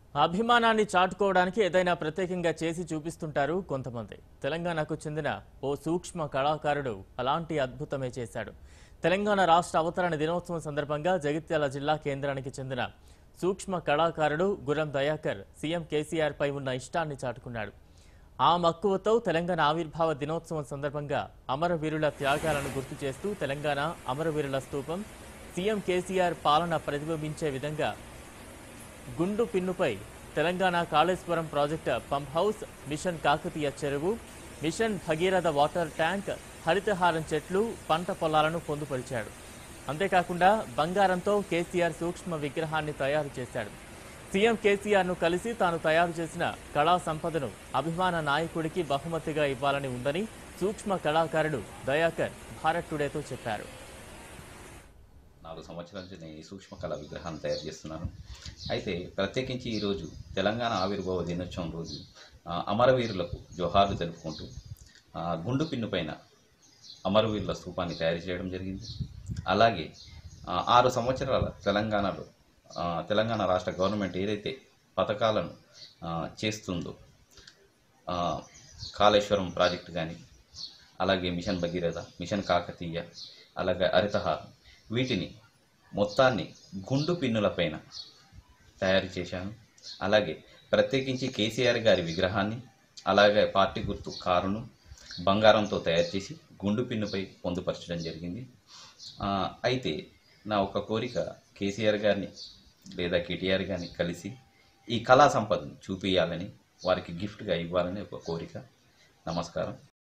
అభిమానాన్ని చాటుకోవడానికి ఏదైనా ప్రత్యేకంగా చేసి చూపిస్తుంటారు కొంతమంది తెలంగాణకు చెందిన ఓ సూక్ష్మ కళాకారుడు అలాంటి అద్భుతమే చేశాడు తెలంగాణ రాష్ట్ర అవతరణ దినోత్సవం సందర్భంగా జగిత్యాల జిల్లా కేంద్రానికి చెందిన సూక్ష్మ కళాకారుడు గురం దయాకర్ సీఎం కేసీఆర్ పై ఉన్న ఇష్టాన్ని చాటుకున్నాడు ఆ మక్కువతో తెలంగాణ ఆవిర్భావ దినోత్సవం సందర్భంగా అమరవీరుల త్యాగాలను గుర్తు చేస్తూ తెలంగాణ అమరవీరుల స్తూపం సీఎం కేసీఆర్ పాలన ప్రతిబింబించే విధంగా గుండు పిన్నుపై Telangana Kaleshwaram project pump house mission Kakatiya చెరువు mission Bhagiratha water tank Haritha Haram చెట్లు పంట పొలాలను పొందుపరిచాడు అంతేకాకుండా బంగారంతో కేసీఆర్ సూక్ష్మ విగ్రహాన్ని తయారు చేశాడు సీఎం కేసీఆర్ను కలిసి తాను తయారు చేసిన కళా సంపదను అభిమాన నాయకుడికి బహుమతిగా ఇవ్వాలని ఉందని సూక్ష్మ కళాకారుడు దయాకర్ భారత్ టుడేతో చెప్పారు నాలుగు సంవత్సరాల నుంచి నేను ఈ సూక్ష్మ కళ విగ్రహాన్ని తయారు చేస్తున్నాను అయితే ప్రత్యేకించి ఈరోజు తెలంగాణ ఆవిర్భావ దినోత్సవం రోజు ఆ, అమరవీరులకు జోహార్లు తెలుపుకుంటూ ఆ, గుండు పిన్ను పైన అమరవీరుల స్థూపాన్ని తయారు చేయడం జరిగింది అలాగే ఆ, ఆరు సంవత్సరాల తెలంగాణలో ఆ, తెలంగాణ రాష్ట్ర గవర్నమెంట్ ఏదైతే పథకాలను ఆ, చేస్తుందో ఆ, కాళేశ్వరం ప్రాజెక్టు కానీ అలాగే మిషన్ భగీరథ మిషన్ కాకతీయ అలాగే హరితహారం వీటిని మొత్తాన్ని గుండు పిన్నులపైన తయారు చేశాను అలాగే ప్రత్యేకించి కేసీఆర్ గారి విగ్రహాన్ని అలాగే పార్టీ గుర్తు కారును బంగారంతో తయారు చేసి గుండు పిన్నుపై పొందుపరచడం జరిగింది ఆ, అయితే నా ఒక కోరిక కేసీఆర్ గారిని లేదా కేటీఆర్ గారిని కలిసి ఈ కళా సంపదను చూపించాలని వారికి గిఫ్ట్గా ఇవ్వాలని ఒక కోరిక నమస్కారం